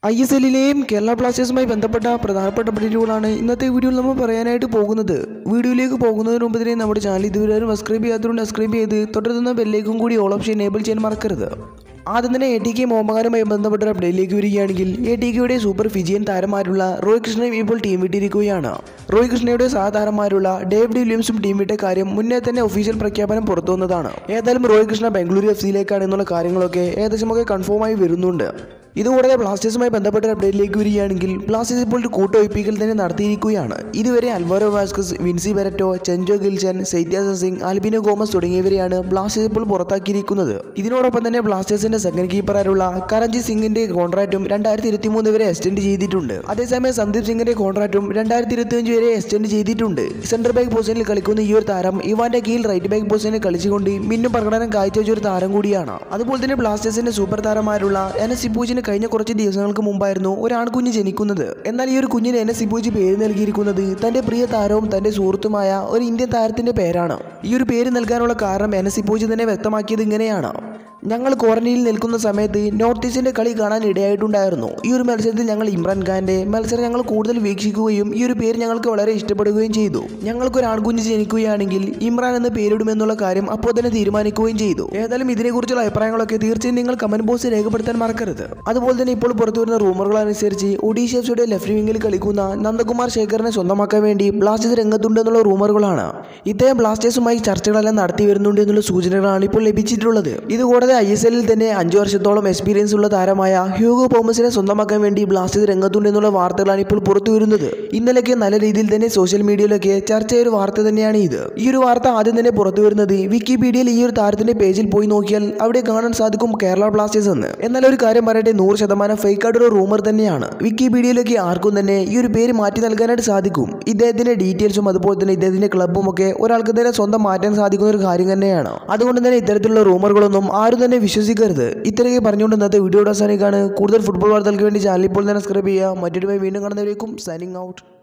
I S എല്ലിലെയും കേരള ബ്ലാസ്റ്റേഴ്സുമായി ബന്ധപ്പെട്ട പ്രധാനപ്പെട്ട അപ്ഡേറ്റുകളാണ് ഇന്നത്തെ വീഡിയോയിൽ നമ്മൾ പറയാനായിട്ട് പോകുന്നത് വീഡിയോയിലേക്ക് പോകുന്നതിന് മുമ്പ് തന്നെ നമ്മുടെ ചാനൽ ഇതുവരെ ആരും സബ്സ്ക്രൈബ് ചെയ്യാത്തതുകൊണ്ട് സബ്സ്ക്രൈബ് ചെയ്ത് തൊട്ടടുത്തുന്ന ബെല്ലേക്കും കൂടി ഓൾ ഓപ്ഷൻ എനേബിൾ ചെയ്യാൻ മറക്കരുത് ആദ്യം തന്നെ എ ടി കെ മോഹൻബഗാനുമായി ബന്ധപ്പെട്ട ഒരു അപ്ഡേറ്റിലേക്ക് വരികയാണെങ്കിൽ എ ടി കെയുടെ സൂപ്പർ ഫിജിയൻ താരമാരുള്ള റോയ് കൃഷ്ണയും ഇപ്പോൾ ടീം വിട്ടിരിക്കുകയാണ് റോയ് കൃഷ്ണയുടെ സഹതാരന്മാരുള്ള ഡേവിഡ് വില്യംസും ടീം വിട്ട കാര്യം മുന്നേ തന്നെ ഒഫീഷ്യൽ പ്രഖ്യാപനം പുറത്തു വന്നതാണ് ഏതായാലും റോയ് കൃഷ്ണ ബംഗളൂരു എഫ് സിയിലേക്കാണ് എന്നുള്ള കാര്യങ്ങളൊക്കെ ഏകദേശമൊക്കെ കൺഫേം ആയി വരുന്നുണ്ട് ഇതുകൂടാതെ ബ്ലാസ്റ്റേഴ്സുമായി ബന്ധപ്പെട്ട ഒരു അപ്ഡേറ്റിലേക്ക് വരികയാണെങ്കിൽ ബ്ലാസ്റ്റേഴ്സ് ഇപ്പോൾ ഒരു കൂട്ടൊഴിപ്പിക്കൽ തന്നെ നടത്തിയിരിക്കുകയാണ് ഇതുവരെ അൽവാരോ വാസ്കസ് വിൻസി വെരറ്റോ ചെഞ്ചോ ഗിൽസൺ സൈത്യാസ സിംഗ് ആൽബിനോ ഗോമസ് തുടങ്ങിയവരെയാണ് ബ്ലാസ്റ്റേഴ്സ് ഇപ്പോൾ പുറത്താക്കിയിരിക്കുന്നത് ഇതിനോടൊപ്പം തന്നെ ബ്ലാസ്റ്റേഴ്സിന്റെ സെക്കൻഡ് കീപ്പറായുള്ള കരഞ്ജി സിംഗിന്റെ കോൺട്രാക്റ്റും രണ്ടായിരത്തി ഇരുപത്തി മൂന്ന് വരെ എക്സ്റ്റെൻഡ് ചെയ്തിട്ടുണ്ട് അതേസമയം സന്ദീപ് സിംഗിന്റെ കോൺട്രാക്റ്റും രണ്ടായിരത്തി ഇരുപത്തി അഞ്ച് വരെ എക്സ്റ്റെൻഡ് ചെയ്തിട്ടുണ്ട് സെന്റർ ബാക്ക് പൊസിഷനിൽ കളിക്കുന്ന ഈ ഒരു താരം ഇവാന്റെ കീഴിൽ റൈറ്റ് ബാക്ക് പൊസിഷനിൽ കളിച്ചുകൊണ്ട് മിന്നും പ്രകടനം കാഴ്ചവെച്ച ഒരു താരം കൂടിയാണ് അതുപോലെ തന്നെ ബ്ലാസ്റ്റേഴ്സിന്റെ സൂപ്പർ താരമാരുള്ള എൻ എസ് സിബൂജിന് കഴിഞ്ഞ കുറച്ച് ദിവസങ്ങൾക്ക് മുമ്പായിരുന്നു ഒരു ആൺകുഞ്ഞ് ജനിക്കുന്നത് എന്നാൽ ഈ ഒരു കുഞ്ഞിന് എൻ എസ് സിബൂജി പേര് നൽകിയിരിക്കുന്നത് തന്റെ പ്രിയ താരവും തന്റെ സുഹൃത്തുമായ ഒരു ഇന്ത്യൻ താരത്തിന്റെ പേരാണ് ഈ ഒരു പേര് നൽകാനുള്ള കാരണം എൻ എസ് സിബൂജി തന്നെ വ്യക്തമാക്കിയത് ഇങ്ങനെയാണ് ഞങ്ങൾ ക്വാറന്റൈനിൽ നിൽക്കുന്ന സമയത്ത് നോർത്ത് ഈസ്റ്റിന്റെ കളി കാണാൻ ഇടയായിട്ടുണ്ടായിരുന്നു ഈ ഒരു മത്സരത്തിൽ ഞങ്ങൾ ഇമ്രാൻ ഖാന്റെ മത്സരം ഞങ്ങൾ കൂടുതൽ വീക്ഷിക്കുകയും ഈ ഒരു പേര് ഞങ്ങൾക്ക് വളരെ ഇഷ്ടപ്പെടുകയും ചെയ്തു ഞങ്ങൾക്ക് ഒരു ആൺകുഞ്ഞ് ജനിക്കുകയാണെങ്കിൽ ഇമ്രാൻ എന്ന് പേരിടുമെന്നുള്ള കാര്യം അപ്പോൾ തന്നെ തീരുമാനിക്കുകയും ചെയ്തു ഏതായാലും ഇതിനെക്കുറിച്ചുള്ള അഭിപ്രായങ്ങളൊക്കെ തീർച്ചയായും നിങ്ങൾ കമന്റ് ബോക്സിൽ രേഖപ്പെടുത്താൻ മറക്കരുത് അതുപോലെ തന്നെ ഇപ്പോൾ പുറത്തു വരുന്ന റൂമറുകൾ അനുസരിച്ച് ഒഡീഷ എഫ് സിയുടെ ലെഫ്റ്റ് വിംഗിൽ കളിക്കുന്ന നന്ദകുമാർ ശേഖറിനെ സ്വന്തമാക്കാൻ വേണ്ടി ബ്ലാസ്റ്റേഴ്സ് രംഗത്തുണ്ട് എന്നുള്ള റൂമറുകളാണ് ഇദ്ദേഹം ബ്ലാസ്റ്റേഴ്സുമായി ചർച്ചകളെല്ലാം നടത്തി വരുന്നുണ്ട് എന്നുള്ള സൂചനകളാണ് ഇപ്പോൾ ലഭിച്ചിട്ടുള്ളത് ഇതുകൂടാതെ ഐ എസ് എല്ലിൽ തന്നെ അഞ്ചു വർഷത്തോളം എക്സ്പീരിയൻസ് ഉള്ള താരമായ ഹ്യൂഗോ തോമസിനെ സ്വന്തമാക്കാൻ വേണ്ടി ബ്ലാസ്റ്റേഴ്സ് രംഗത്തുണ്ട് എന്നുള്ള വാർത്തകളാണ് ഇപ്പോൾ പുറത്തു വരുന്നത് ഇന്നലെയൊക്കെ നല്ല രീതിയിൽ തന്നെ സോഷ്യൽ മീഡിയയിലൊക്കെ ചർച്ചയായ ഒരു വാർത്ത തന്നെയാണ് ഇത് ഈ ഒരു വാർത്ത ആദ്യം തന്നെ പുറത്തു വരുന്നത് വിക്കിപീഡിയയിൽ ഈ ഒരു താരത്തിന്റെ പേജിൽ പോയി നോക്കിയാൽ അവിടെ കാണാൻ സാധിക്കും കേരള ബ്ലാസ്റ്റേഴ്സ് എന്ന് എന്നാൽ ഒരു കാര്യം പറയട്ടെ നൂറ് ശതമാനം ഫേക്ക് ആയിട്ടൊരു റൂമർ തന്നെയാണ് വിക്കിപീഡിയയിലേക്ക് ആർക്കും തന്നെ ഈ ഒരു പേര് മാറ്റി നൽകാനായിട്ട് സാധിക്കും ഇദ്ദേഹത്തിന്റെ ഡീറ്റെയിൽസും അതുപോലെ തന്നെ ഇദ്ദേഹത്തിന്റെ ക്ലബ്ബും ഒക്കെ ഒരാൾക്ക് തന്നെ സ്വന്തം മാറ്റാൻ സാധിക്കുന്ന ഒരു കാര്യം തന്നെയാണ് അതുകൊണ്ട് തന്നെ ഇത്തരത്തിലുള്ള റൂമറുകളൊന്നും ആരും തന്നെ വിശ്വസിക്കരുത് ഇത്രയൊക്കെ പറഞ്ഞുകൊണ്ട് ഇന്നത്തെ വീഡിയോ അവസാനിക്കാണ് കൂടുതൽ ഫുട്ബോൾ വാർത്തകൾക്ക് വേണ്ടി ചാനൽ ഇപ്പോൾ തന്നെ സബ്സ്ക്രൈബ് ചെയ്യുക മറ്റൊരു വീണ്ടും കാണുന്നവരേക്കും സൈനിങ് ഔട്ട്